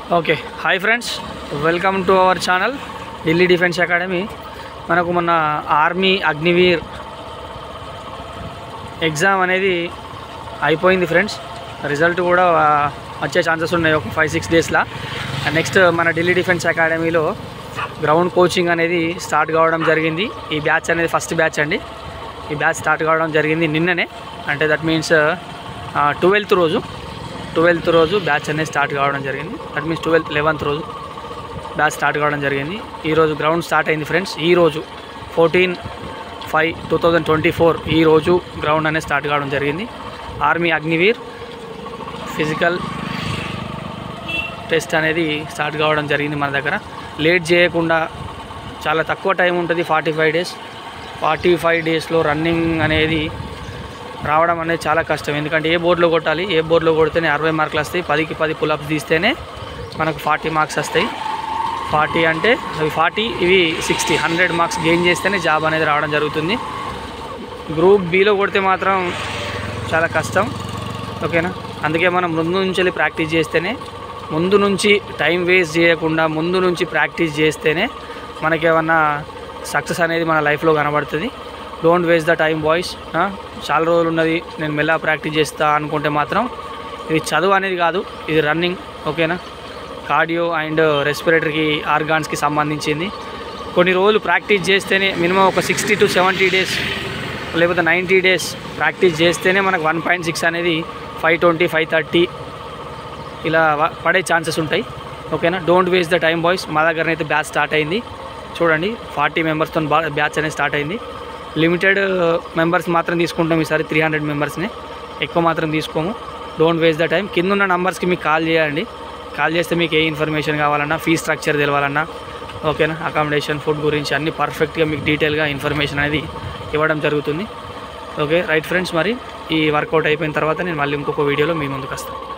okay hi friends welcome to our channel Delhi Defence Academy మనకు మొన్న army Agniveer exam అనేది అయిపోయింది ఫ్రెండ్స్ రిజల్ట్ కూడా ఆ, వచ్చే ఛాన్సెస్ ఉన్నాయి ఒక ఫైవ్ సిక్స్ డేస్లో నెక్స్ట్ మన ఢిల్లీ డిఫెన్స్ అకాడమీలో గ్రౌండ్ కోచింగ్ అనేది స్టార్ట్ కావడం జరిగింది ఈ బ్యాచ్ అనేది ఫస్ట్ బ్యాచ్ అండి ఈ బ్యాచ్ స్టార్ట్ కావడం జరిగింది నిన్ననే అంటే దట్ మీన్స్ ట్వెల్త్ రోజు ట్వెల్త్ రోజు బ్యాచ్ అనేది స్టార్ట్ కావడం జరిగింది దట్ మీన్స్ ట్వెల్త్ లెవెన్త్ రోజు బ్యాచ్ స్టార్ట్ కావడం జరిగింది ఈరోజు గ్రౌండ్ స్టార్ట్ అయింది ఫ్రెండ్స్ ఈ రోజు fourteen five two thousand twenty four ఈ రోజు గ్రౌండ్ అనేది స్టార్ట్ కావడం జరిగింది ఆర్మీ అగ్నివీర్ ఫిజికల్ టెస్ట్ అనేది స్టార్ట్ కావడం జరిగింది మన దగ్గర లేట్ చేయకుండా చాలా తక్కువ టైం ఉంటుంది forty five days forty five డేస్లో రన్నింగ్ అనేది రావడం అనేది చాలా కష్టం ఎందుకంటే ఏ బోర్డులో కొట్టాలి ఏ బోర్డులో కొడితేనే అరవై మార్కులు వస్తాయి పదికి పది పులప్స్ తీస్తేనే మనకు ఫార్టీ మార్క్స్ వస్తాయి ఫార్టీ అంటే అవి ఫార్టీ ఇవి సిక్స్టీ హండ్రెడ్ మార్క్స్ గెయిన్ చేస్తేనే జాబ్ అనేది రావడం జరుగుతుంది గ్రూప్ బిలో కొడితే మాత్రం చాలా కష్టం ఓకేనా అందుకే మనం ముందు నుంచి వెళ్ళి ప్రాక్టీస్ చేస్తేనే ముందు నుంచి టైం వేస్ట్ చేయకుండా ముందు నుంచి ప్రాక్టీస్ చేస్తేనే మనకేమన్నా సక్సెస్ అనేది మన లైఫ్లో కనబడుతుంది don't waste the time boys చాలా రోజులు ఉన్నది నేను మెల్లగా ప్రాక్టీస్ చేస్తా అనుకుంటే మాత్రం ఇది చదువు అనేది కాదు ఇది రన్నింగ్ ఓకేనా కార్డియో అండ్ రెస్పిరేటరీకి ఆర్గాన్స్కి సంబంధించింది కొన్ని రోజులు ప్రాక్టీస్ చేస్తేనే మినిమం ఒక సిక్స్టీ టు సెవెంటీ డేస్ లేకపోతే నైంటీ డేస్ ప్రాక్టీస్ చేస్తేనే మనకు వన్ పాయింట్ సిక్స్ అనేది ఫైవ్ ట్వంటీ ఫైవ్ థర్టీ ఇలా వ- పడే ఛాన్సెస్ ఉంటాయి ఓకేనా don't waste the time boys మా దగ్గర అయితే బ్యాచ్ స్టార్ట్ అయింది చూడండి ఫార్టీ మెంబర్స్తో బ్యాచ్ అనేది స్టార్ట్ అయింది లిమిటెడ్ మెంబర్స్ మాత్రం తీసుకుంటాం ఈసారి త్రీ హండ్రెడ్ మెంబర్స్ని ఎక్కువ మాత్రం తీసుకోము డోంట్ వేస్ట్ ద టైం కింద ఉన్న నంబర్స్కి మీకు కాల్ చేయండి కాల్ చేస్తే మీకు ఏ ఇన్ఫర్మేషన్ కావాలన్నా ఫీ స్ట్రక్చర్ తెలవాలన్నా ఓకేనా అకామిడేషన్ ఫుడ్ గురించి అన్ని పర్ఫెక్ట్గా మీకు డీటెయిల్గా ఇన్ఫర్మేషన్ అనేది ఇవ్వడం జరుగుతుంది ఓకే రైట్ ఫ్రెండ్స్ మరి ఈ వర్కౌట్ అయిపోయిన తర్వాత నేను మళ్ళీ ఇంకొక వీడియోలో మీ ముందుకు వస్తాను